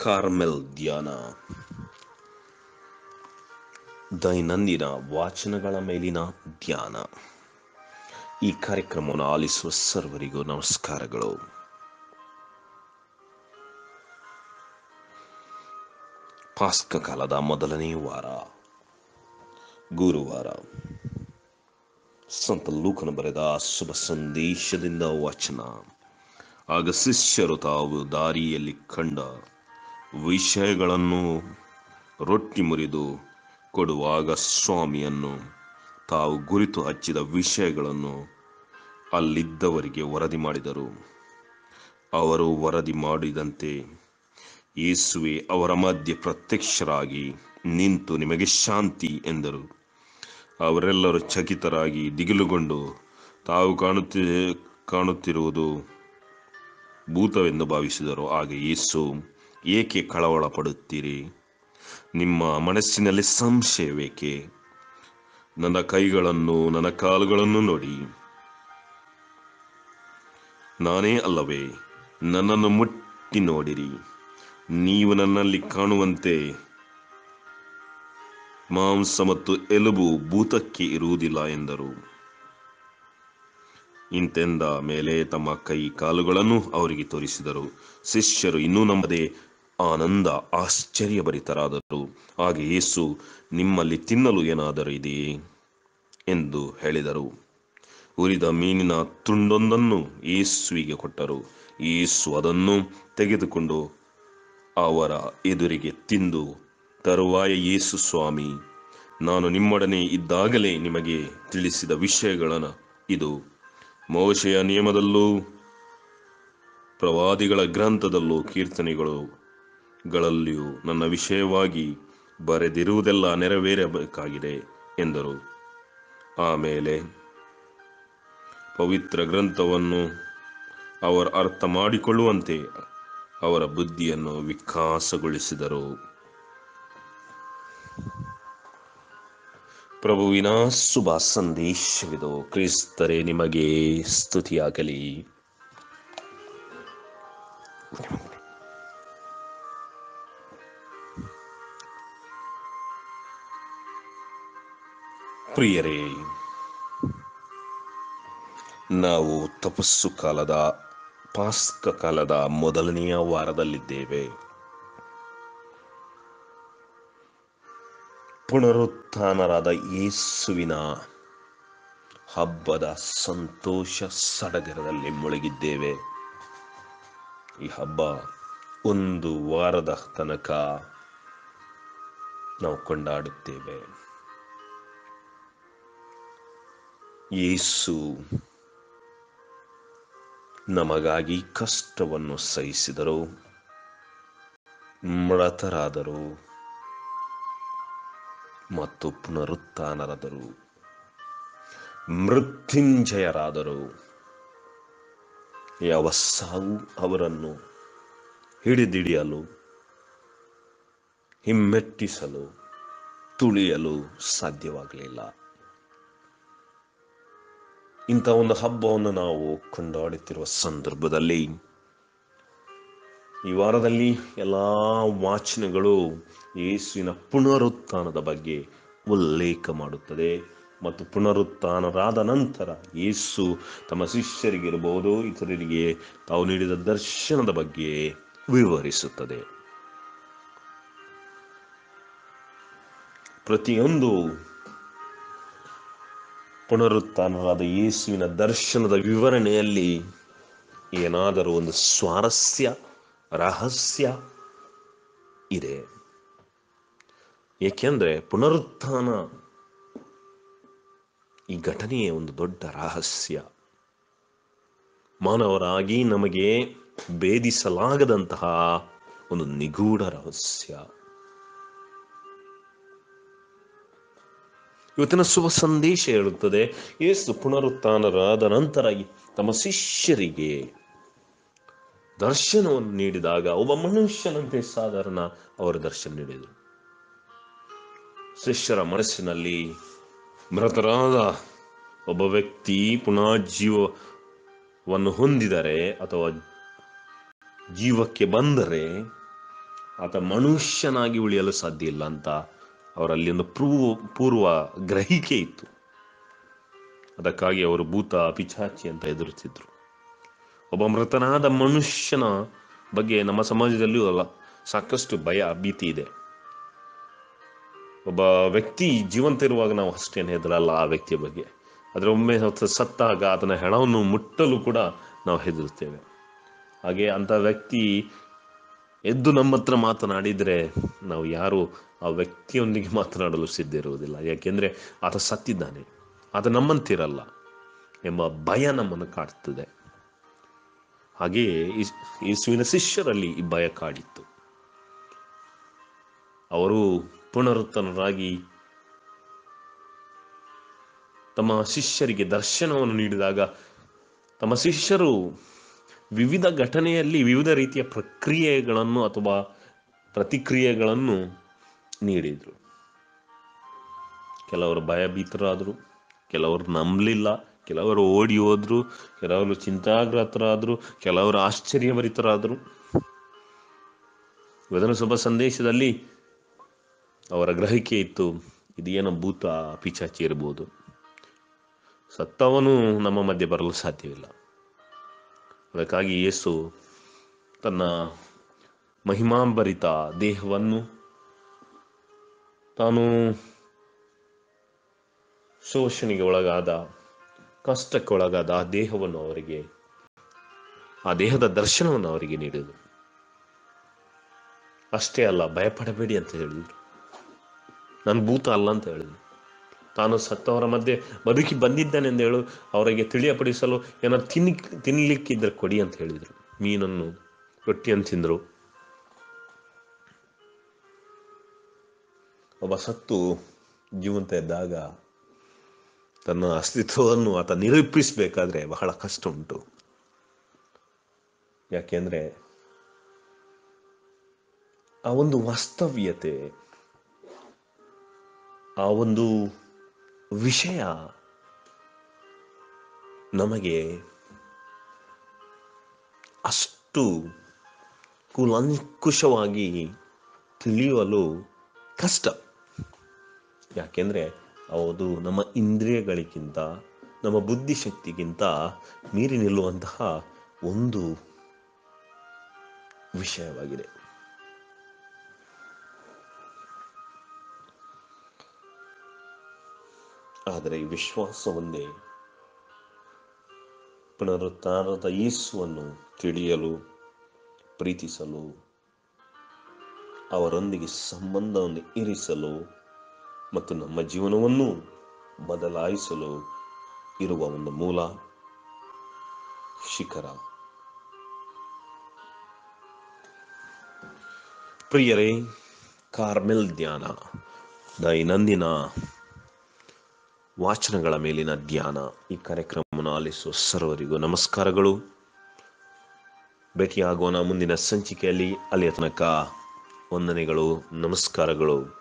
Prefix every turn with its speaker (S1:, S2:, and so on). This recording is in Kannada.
S1: ಕಾರ್ಮೆಲ್ ಧ್ಯಾನ ದೈನಂದಿನ ವಾಚನಗಳ ಮೇಲಿನ ಧ್ಯಾನ ಈ ಕಾರ್ಯಕ್ರಮವನ್ನು ಆಲಿಸುವ ಸರ್ವರಿಗೂ ನಮಸ್ಕಾರಗಳು ಪಾಸ್ಕ ಕಾಲದ ಮೊದಲನೇ ವಾರ ಗುರುವಾರ ಸಂತ ಲೂಕನ ಬರೆದ ಶುಭ ಸಂದೇಶದಿಂದ ವಚನ ಆಗ ಶಿಷ್ಯರು ತಾವು ದಾರಿಯಲ್ಲಿ ಕಂಡ ವಿಷಯಗಳನ್ನು ರೊಟ್ಟಿ ಮುರಿದು ಕೊಡುವಾಗ ಸ್ವಾಮಿಯನ್ನು ತಾವು ಗುರಿತು ಹಚ್ಚಿದ ವಿಷಯಗಳನ್ನು ಅಲ್ಲಿದ್ದವರಿಗೆ ವರದಿ ಮಾಡಿದರು ಅವರು ವರದಿ ಮಾಡಿದಂತೆ ಯೇಸುವೆ ಅವರ ಮಧ್ಯೆ ಪ್ರತ್ಯಕ್ಷರಾಗಿ ನಿಂತು ನಿಮಗೆ ಶಾಂತಿ ಎಂದರು ಅವರೆಲ್ಲರೂ ಚಕಿತರಾಗಿ ದಿಗಿಲುಗೊಂಡು ತಾವು ಕಾಣುತ್ತಿ ಕಾಣುತ್ತಿರುವುದು ಭೂತವೆಂದು ಭಾವಿಸಿದರು ಆಗ ಯೇಸು ಏಕೆ ಕಳವಳ ಪಡುತ್ತೀರಿ ನಿಮ್ಮ ಮನಸ್ಸಿನಲ್ಲಿ ಸಂಶಯವೇಕೆ ನನ್ನ ಕೈಗಳನ್ನು ನನ್ನ ಕಾಲುಗಳನ್ನು ನೋಡಿ ನಾನೇ ಅಲ್ಲವೇ ನನ್ನನ್ನು ಮುಟ್ಟಿ ನೋಡಿರಿ ನೀವು ನನ್ನಲ್ಲಿ ಕಾಣುವಂತೆ ಮಾಂಸ ಮತ್ತು ಎಲುಬು ಭೂತಕ್ಕೆ ಇರುವುದಿಲ್ಲ ಎಂದರು ಇಂತೆಂದ ಮೇಲೆ ತಮ್ಮ ಕೈ ಕಾಲುಗಳನ್ನು ಅವರಿಗೆ ತೋರಿಸಿದರು ಶಿಷ್ಯರು ಇನ್ನೂ ನಂಬದೆ ಆನಂದ ಆಶ್ಚರ್ಯಭರಿತರಾದರು ಹಾಗೆ ಯೇಸು ನಿಮ್ಮಲ್ಲಿ ತಿನ್ನಲು ಏನಾದರೂ ಇದೆಯೇ ಎಂದು ಹೇಳಿದರು ಉರಿದ ಮೀನಿನ ತುಂಡೊಂದನ್ನು ಯೇಸುವಿಗೆ ಕೊಟ್ಟರು ಯೇಸು ಅದನ್ನು ತೆಗೆದುಕೊಂಡು ಅವರ ಎದುರಿಗೆ ತಿಂದು ತರುವಾಯ ಯೇಸು ಸ್ವಾಮಿ ನಾನು ನಿಮ್ಮೊಡನೆ ಇದ್ದಾಗಲೇ ನಿಮಗೆ ತಿಳಿಸಿದ ವಿಷಯಗಳನ್ನು ಇದು ಮೋಶೆಯ ನಿಯಮದಲ್ಲೂ ಪ್ರವಾದಿಗಳ ಗ್ರಂಥದಲ್ಲೂ ಕೀರ್ತನೆಗಳು ಗಳಲ್ಲಿಯೂ ನನ್ನ ವಿಷಯವಾಗಿ ಬರೆದಿರುವುದೆಲ್ಲ ನೆರವೇರಬೇಕಾಗಿದೆ ಎಂದರು ಆಮೇಲೆ ಪವಿತ್ರ ಗ್ರಂಥವನ್ನು ಅವರ ಅರ್ಥ ಮಾಡಿಕೊಳ್ಳುವಂತೆ ಅವರ ಬುದ್ಧಿಯನ್ನು ವಿಕಾಸಗೊಳಿಸಿದರು ಪ್ರಭುವಿನ ಶುಭ ಸಂದೇಶವಿದು ಕ್ರಿಸ್ತರೇ ನಿಮಗೆ ಸ್ತುತಿಯಾಗಲಿ ಪ್ರಿಯರೇ ನಾವು ತಪಸ್ಸು ಕಾಲದ ಪಾಸ್ಕ ಕಾಲದ ಮೊದಲನೆಯ ವಾರದಲ್ಲಿದ್ದೇವೆ ಪುನರುತ್ಥಾನರಾದ ಯೇಸುವಿನ ಹಬ್ಬದ ಸಂತೋಷ ಸಡಗರದಲ್ಲಿ ಮುಳುಗಿದ್ದೇವೆ ಈ ಹಬ್ಬ ಒಂದು ವಾರದ ತನಕ ನಾವು ಕೊಂಡಾಡುತ್ತೇವೆ ಯೇಸು ನಮಗಾಗಿ ಕಷ್ಟವನ್ನು ಸಹಿಸಿದರು ಮೃತರಾದರು ಮತ್ತು ಪುನರುತ್ಥಾನರಾದರು ಮೃತ್ಯುಂಜಯರಾದರು ಯಾವ ಸಾವು ಅವರನ್ನು ಹಿಡಿದಿಡಿಯಲು ಹಿಮ್ಮೆಟ್ಟಿಸಲು ತುಳಿಯಲು ಸಾಧ್ಯವಾಗಲಿಲ್ಲ ಇಂಥ ಒಂದು ಹಬ್ಬವನ್ನು ನಾವು ಕೊಂಡಾಡುತ್ತಿರುವ ಸಂದರ್ಭದಲ್ಲಿ ಈ ವಾರದಲ್ಲಿ ಎಲ್ಲ ವಾಚನಗಳು ಯೇಸುವಿನ ಪುನರುತ್ಥಾನದ ಬಗ್ಗೆ ಉಲ್ಲೇಖ ಮಾಡುತ್ತದೆ ಮತ್ತು ಪುನರುತ್ಥಾನರಾದ ನಂತರ ಯೇಸು ತಮ್ಮ ಶಿಷ್ಯರಿಗಿರಬಹುದು ಇತರರಿಗೆ ತಾವು ನೀಡಿದ ದರ್ಶನದ ಬಗ್ಗೆ ವಿವರಿಸುತ್ತದೆ ಪ್ರತಿಯೊಂದು ಪುನರುತ್ಥಾನರಾದ ಯೇಸುವಿನ ದರ್ಶನದ ವಿವರಣೆಯಲ್ಲಿ ಏನಾದರೂ ಒಂದು ಸ್ವಾರಸ್ಯ ರಹಸ್ಯ ಇದೆ ಏಕೆಂದ್ರೆ ಪುನರುತ್ಥಾನ ಈ ಘಟನೆಯೇ ಒಂದು ದೊಡ್ಡ ರಹಸ್ಯ ಮಾನವರಾಗಿ ನಮಗೆ ಭೇದಿಸಲಾಗದಂತಹ ಒಂದು ನಿಗೂಢ ರಹಸ್ಯ ಇವತ್ತಿನ ಶುಭ ಸಂದೇಶ ಹೇಳುತ್ತದೆ ಯೇಸು ಪುನರುತ್ಥಾನರಾದ ನಂತರ ತಮ್ಮ ಶಿಷ್ಯರಿಗೆ ದರ್ಶನವನ್ನು ನೀಡಿದಾಗ ಒಬ್ಬ ಮನುಷ್ಯನಂತೆ ಸಾಧಾರಣ ಅವರು ದರ್ಶನ ನೀಡಿದರು ಶಿಷ್ಯರ ಮನಸ್ಸಿನಲ್ಲಿ ಮೃತರಾದ ಒಬ್ಬ ವ್ಯಕ್ತಿ ಪುನಃ ಜೀವವನ್ನು ಹೊಂದಿದರೆ ಅಥವಾ ಜೀವಕ್ಕೆ ಬಂದರೆ ಆತ ಮನುಷ್ಯನಾಗಿ ಉಳಿಯಲು ಸಾಧ್ಯ ಇಲ್ಲ ಅಂತ ಅವರಲ್ಲಿ ಒಂದು ಪೂರ್ವ ಪೂರ್ವ ಗ್ರಹಿಕೆ ಇತ್ತು ಅದಕ್ಕಾಗಿ ಅವರು ಭೂತ ಪಿಚಾಚಿ ಅಂತ ಎದುರುತ್ತಿದ್ರು ಒಬ್ಬ ಮೃತನಾದ ಮನುಷ್ಯನ ಬಗ್ಗೆ ನಮ್ಮ ಸಮಾಜದಲ್ಲಿಯೂ ಅಲ್ಲ ಸಾಕಷ್ಟು ಭಯ ಭೀತಿ ಇದೆ ಒಬ್ಬ ವ್ಯಕ್ತಿ ಜೀವಂತ ಇರುವಾಗ ನಾವು ಅಷ್ಟೇನು ಹೆದರಲ್ಲ ಆ ವ್ಯಕ್ತಿಯ ಬಗ್ಗೆ ಆದರೆ ಒಮ್ಮೆ ಆತ ಸತ್ತಾಗ ಆತನ ಹೆಣವನ್ನು ಮುಟ್ಟಲು ಕೂಡ ನಾವು ಹೆದರುತ್ತೇವೆ ಹಾಗೆ ಅಂಥ ವ್ಯಕ್ತಿ ಎದ್ದು ನಮ್ಮ ಹತ್ರ ಮಾತನಾಡಿದರೆ ನಾವು ಯಾರು ಆ ವ್ಯಕ್ತಿಯೊಂದಿಗೆ ಮಾತನಾಡಲು ಸಿದ್ಧ ಇರುವುದಿಲ್ಲ ಯಾಕೆಂದರೆ ಆತ ಸತ್ತಿದ್ದಾನೆ ಆತ ನಮ್ಮಂತಿರಲ್ಲ ಎಂಬ ಭಯ ನಮ್ಮನ್ನು ಕಾಡ್ತದೆ ಹಾಗೆಯೇ ಯೇಸು- ಯೇಸುವಿನ ಶಿಷ್ಯರಲ್ಲಿ ಈ ಭಯ ಕಾಡಿತ್ತು ಅವರು ಪುನರುತ್ತನರಾಗಿ ತಮ್ಮ ಶಿಷ್ಯರಿಗೆ ದರ್ಶನವನ್ನು ನೀಡಿದಾಗ ತಮ್ಮ ಶಿಷ್ಯರು ವಿವಿಧ ಘಟನೆಯಲ್ಲಿ ವಿವಿಧ ರೀತಿಯ ಪ್ರಕ್ರಿಯೆಗಳನ್ನು ಅಥವಾ ಪ್ರತಿಕ್ರಿಯೆಗಳನ್ನು ನೀಡಿದರು ಕೆಲವರು ಭಯಭೀತರಾದರು ಕೆಲವರು ನಂಬಲಿಲ್ಲ ಕೆಲವರು ಓಡಿ ಹೋದ್ರು ಕೆಲವರು ಚಿಂತಾಗ್ರತರಾದರು ಕೆಲವರು ಆಶ್ಚರ್ಯಭರಿತರಾದರು ವಿಧಾನಸಭಾ ಸಂದೇಶದಲ್ಲಿ ಅವರ ಗ್ರಹಿಕೆ ಇತ್ತು ಇದೇನೋ ಭೂತ ಪಿಚಾಚಿ ಇರಬಹುದು ಸತ್ತವನು ನಮ್ಮ ಮಧ್ಯೆ ಬರಲು ಸಾಧ್ಯವಿಲ್ಲ ಅದಕ್ಕಾಗಿ ಯೇಸು ತನ್ನ ಮಹಿಮಾಂಬರಿತ ದೇಹವನ್ನು ತಾನು ಶೋಷಣೆಗೆ ಒಳಗಾದ ಕಷ್ಟಕ್ಕೆ ಒಳಗಾದ ಆ ದೇಹವನ್ನು ಅವರಿಗೆ ಆ ದೇಹದ ದರ್ಶನವನ್ನು ಅವರಿಗೆ ನೀಡಿದರು ಅಷ್ಟೇ ಅಲ್ಲ ಭಯಪಡಬೇಡಿ ಅಂತ ಹೇಳಿದರು ನಾನು ಭೂತ ಅಲ್ಲ ಅಂತ ಹೇಳಿದರು ತಾನು ಸತ್ತವರ ಮಧ್ಯೆ ಬದುಕಿ ಬಂದಿದ್ದಾನೆ ಎಂದು ಹೇಳು ಅವರಿಗೆ ತಿಳಿಯಪಡಿಸಲು ಏನಾದ್ರು ತಿನ್ನಿ ತಿನ್ನಲಿಕ್ಕಿದ್ರೆ ಕೊಡಿ ಅಂತ ಹೇಳಿದರು ಮೀನನ್ನು ರೊಟ್ಟಿಯನ್ನು ತಿಂದರು ಒಬ್ಬ ಸತ್ತು ಜೀವಂತ ಇದ್ದಾಗ ತನ್ನ ಅಸ್ತಿತ್ವವನ್ನು ಆತ ನಿರೂಪಿಸಬೇಕಾದ್ರೆ ಬಹಳ ಕಷ್ಟ ಉಂಟು ಯಾಕೆಂದ್ರೆ ಆ ಒಂದು ವಾಸ್ತವ್ಯತೆ ಆ ಒಂದು ವಿಷಯ ನಮಗೆ ಅಷ್ಟು ಕೂಲಂಕುಷವಾಗಿ ತಿಳಿಯಲು ಕಷ್ಟ ಯಾಕೆಂದರೆ ಅದು ನಮ್ಮ ಇಂದ್ರಿಯಗಳಿಗಿಂತ ನಮ್ಮ ಬುದ್ಧಿಶಕ್ತಿಗಿಂತ ಮೀರಿ ನಿಲ್ಲುವಂತಹ ಒಂದು ವಿಷಯವಾಗಿದೆ ಆದರೆ ಈ ವಿಶ್ವಾಸವನ್ನೇ ಪುನರುತ್ಥಾನದ ಯೇಸುವನ್ನು ತಿಳಿಯಲು ಪ್ರೀತಿಸಲು ಅವರೊಂದಿಗೆ ಸಂಬಂಧವನ್ನು ಇರಿಸಲು ಮತ್ತು ನಮ್ಮ ಜೀವನವನ್ನು ಬದಲಾಯಿಸಲು ಇರುವ ಒಂದು ಮೂಲ ಶಿಖರ ಪ್ರಿಯರೇ ಕಾರ್ಮೆಲ್ ಧ್ಯಾನ ದೈನಂದಿನ ವಾಚನಗಳ ಮೇಲಿನ ಧ್ಯಾನ ಈ ಕಾರ್ಯಕ್ರಮವನ್ನು ಆಲಿಸುವ ಸರ್ವರಿಗೂ ನಮಸ್ಕಾರಗಳು ಭೇಟಿಯಾಗೋಣ ಮುಂದಿನ ಸಂಚಿಕೆಯಲ್ಲಿ ಅಲ್ಲಿಯ ತನಕ ವಂದನೆಗಳು ನಮಸ್ಕಾರಗಳು